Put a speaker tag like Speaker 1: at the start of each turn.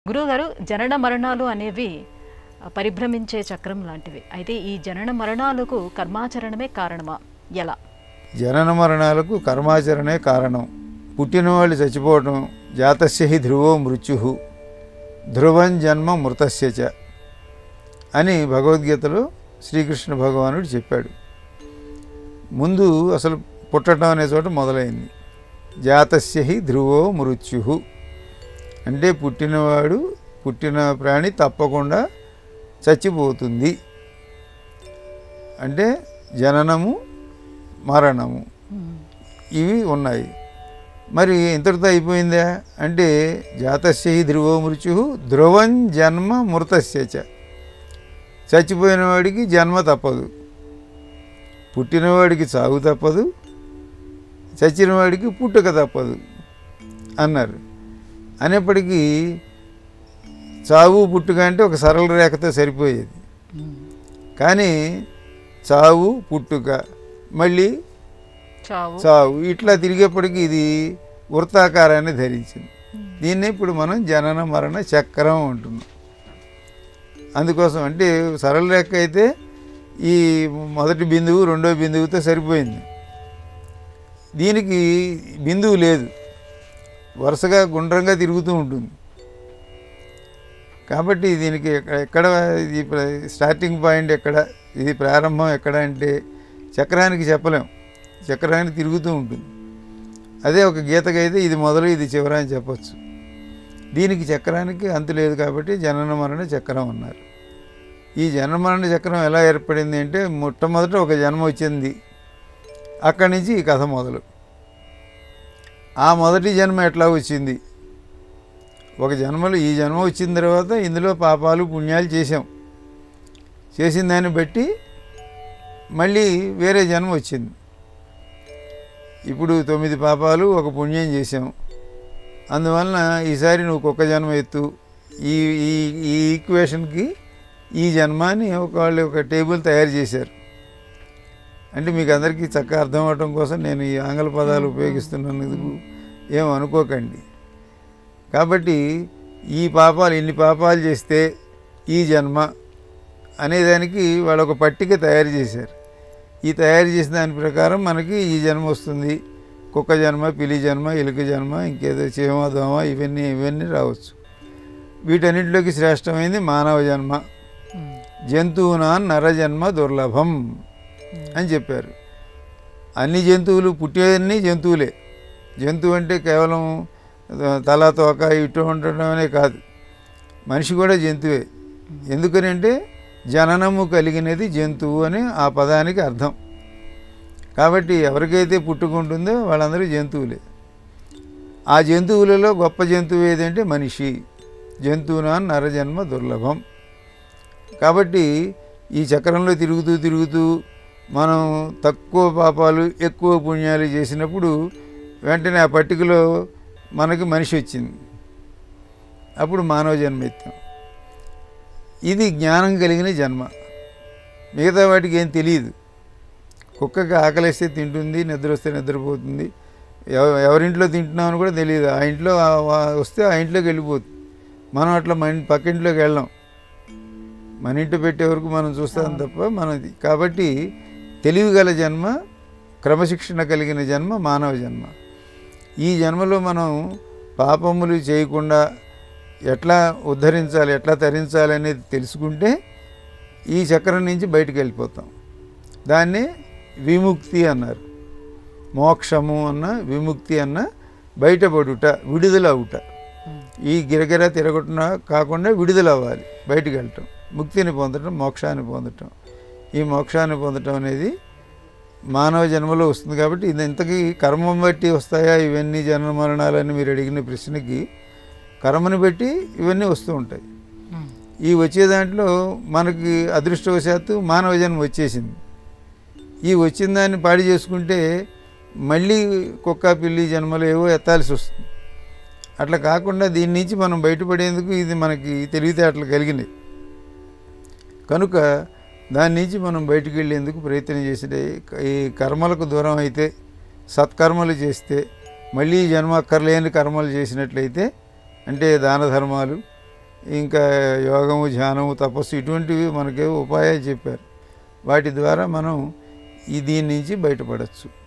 Speaker 1: గురువుగారు జనన మరణాలు అనేవి ఆ, పరిభ్రమించే చక్రం లాంటివి అయితే ఈ జనన మరణాలకు కర్మాచరణమే కారణమా ఎలా
Speaker 2: జనన మరణాలకు కర్మాచరణే కారణం పుట్టిన వాళ్ళు చచ్చిపోవటం జాతస్య హి ధ్రువో మృత్యు ధ్రువం జన్మ మృతస్య చ అని భగవద్గీతలో శ్రీకృష్ణ భగవానుడు చెప్పాడు ముందు అసలు పుట్టడం అనే చోట మొదలైంది జాతస్య హి ధ్రువో మృత్యు అంటే పుట్టినవాడు పుట్టిన ప్రాణి తప్పకుండా చచ్చిపోతుంది అంటే జననము మరణము ఇవి ఉన్నాయి మరి ఇంతటితో అయిపోయిందా అంటే జాతస్య హి ధ్రువో మృత్యు ధ్రువం జన్మ మృతస్య చ చచ్చిపోయిన వాడికి జన్మ తప్పదు పుట్టినవాడికి చావు తప్పదు చచ్చిన వాడికి పుట్టుక తప్పదు అన్నారు అనేప్పటికీ చావు పుట్టుక అంటే ఒక సరళ రేఖతో సరిపోయేది కానీ చావు పుట్టుక మళ్ళీ
Speaker 1: చావు
Speaker 2: చావు ఇట్లా తిరిగేప్పటికి ఇది వృత్తాకారాన్ని ధరించింది దీన్ని ఇప్పుడు మనం జనన మరణ చక్రం అంటున్నాం అందుకోసం అంటే సరళ రేఖ అయితే ఈ మొదటి బిందువు రెండో బిందువుతో సరిపోయింది దీనికి బిందువు లేదు వరుసగా గుండ్రంగా తిరుగుతూ ఉంటుంది కాబట్టి దీనికి ఎక్క- ఎక్కడ ఇది ప్ర- స్టార్టింగ్ పాయింట్ ఎక్కడ ఇది ప్రారంభం ఎక్కడ అంటే చక్రానికి చెప్పలేం చక్రానికి తిరుగుతూ ఉంటుంది అదే ఒక గీతకి అయితే ఇది మొదలు ఇది చివర అని చెప్పొచ్చు దీనికి చక్రానికి అంతు లేదు కాబట్టి జనన మరణ చక్రం అన్నారు ఈ జనన మరణ చక్రం ఎలా ఏర్పడింది అంటే మొట్టమొదట ఒక జన్మ వచ్చింది అక్కడి నుంచి ఈ కథ మొదలు ఆ మొదటి జన్మ ఎట్లా వచ్చింది ఒక జన్మలో ఈ జన్మ వచ్చిన తర్వాత ఇందులో పాపాలు పుణ్యాలు చేసాం చేసిన దాన్ని బట్టి మళ్ళీ వేరే జన్మ వచ్చింది ఇప్పుడు తొమ్మిది పాపాలు ఒక పుణ్యం చేసాం అందువలన ఈసారి నువ్వు కుక్క జన్మ ఎత్తు ఈ ఈ ఈ ఈక్వేషన్కి ఈ జన్మాన్ని ఒక వాళ్ళు ఒక టేబుల్ తయారు చేశారు అంటే మీకు అందరికీ చక్కగా అర్థం అవడం కోసం నేను ఈ ఆంగ్ల పదాలు ఉపయోగిస్తున్నందుకు ఏం అనుకోకండి కాబట్టి ఈ పాపాలు ఇన్ని పాపాలు చేస్తే ఈ జన్మ అనేదానికి వాళ్ళు ఒక పట్టిక తయారు చేశారు ఈ తయారు చేసిన దాని ప్రకారం మనకి ఈ జన్మ వస్తుంది కుక్క జన్మ పిలి జన్మ ఎలుక జన్మ ఇంకేదో చీమ దోమ ఇవన్నీ ఇవన్నీ రావచ్చు వీటన్నిటిలోకి శ్రేష్టమైంది మానవ జన్మ జంతువునా నరజన్మ దుర్లభం అని చెప్పారు అన్ని జంతువులు పుట్టేవన్నీ జంతువులే జంతువు అంటే కేవలం తల తోక ఇటు ఉండటమే కాదు మనిషి కూడా జంతువే ఎందుకని అంటే జననము కలిగినది జంతువు అని ఆ పదానికి అర్థం కాబట్టి ఎవరికైతే పుట్టుకుంటుందో వాళ్ళందరూ జంతువులే ఆ జంతువులలో గొప్ప జంతువు ఏదంటే మనిషి జంతువునా నరజన్మ దుర్లభం కాబట్టి ఈ చక్రంలో తిరుగుతూ తిరుగుతూ మనం తక్కువ పాపాలు ఎక్కువ పుణ్యాలు చేసినప్పుడు వెంటనే ఆ పట్టికలో మనకి మనిషి వచ్చింది అప్పుడు మానవ జన్మ ఎత్తాం ఇది జ్ఞానం కలిగిన జన్మ మిగతా వాటికి ఏం తెలియదు కుక్కకి ఆకలిస్తే తింటుంది నిద్ర వస్తే నిద్రపోతుంది ఎవ- ఎవరింట్లో తింటున్నామని కూడా తెలియదు ఆ ఇంట్లో ఆ- ఆ- వస్తే ఆ ఇంట్లోకి వెళ్ళిపోతుంది మనం అట్లా మన ఇంటి- పక్క ఇంట్లోకి వెళ్ళాం మన ఇంటి పెట్టే వరకు మనం చూస్తాం తప్ప మనది కాబట్టి తెలివి గల జన్మ క్రమశిక్షణ కలిగిన జన్మ మానవ జన్మ ఈ జన్మలో మనం పాపములు చేయకుండా ఎట్లా ఉద్ధరించాలి ఎట్లా తరించాలి అనేది తెలుసుకుంటే ఈ చక్రం నుంచి బయటకు వెళ్ళిపోతాం దాన్ని విముక్తి అన్నారు మోక్షము అన్న విముక్తి అన్న బయటపడుట విడుదల అవుట ఈ గిరగిర తిరగటం కాకుండా విడుదల అవ్వాలి బయటికి వెళ్ళటం ముక్తిని పొందటం మోక్షాన్ని పొందటం ఈ మోక్షాన్ని పొందటం అనేది మానవ జన్మలో వస్తుంది కాబట్టి ఇది ఇంతకీ కర్మం బట్టి వస్తాయా ఇవన్నీ జన్మ మరణాలని మీరు అడిగిన ప్రశ్నకి కర్మని బట్టి ఇవన్నీ వస్తూ ఉంటాయి ఈ వచ్చే దాంట్లో మనకి అదృష్టవశాత్తు మానవ జన్మ వచ్చేసింది ఈ వచ్చిన దాన్ని పాడి చేసుకుంటే మళ్ళీ కుక్క పిల్లి జన్మలు ఏవో ఎత్తాల్సి వస్తుంది అట్లా కాకుండా దీని నుంచి మనం బయటపడేందుకు ఇది మనకి తెలివితేటలు కలిగినాయి కనుక దాని నుంచి మనం బయటికి వెళ్ళేందుకు ప్రయత్నం చేసే ఈ కర్మలకు దూరం అయితే సత్కర్మలు చేస్తే మళ్ళీ జన్మ అక్కర్లేని కర్మలు చేసినట్లయితే అంటే దాన ధర్మాలు ఇంకా యోగము ధ్యానము తపస్సు ఇటువంటివి మనకి ఉపాయాలు చెప్పారు వాటి ద్వారా మనం ఈ దీని నుంచి బయటపడవచ్చు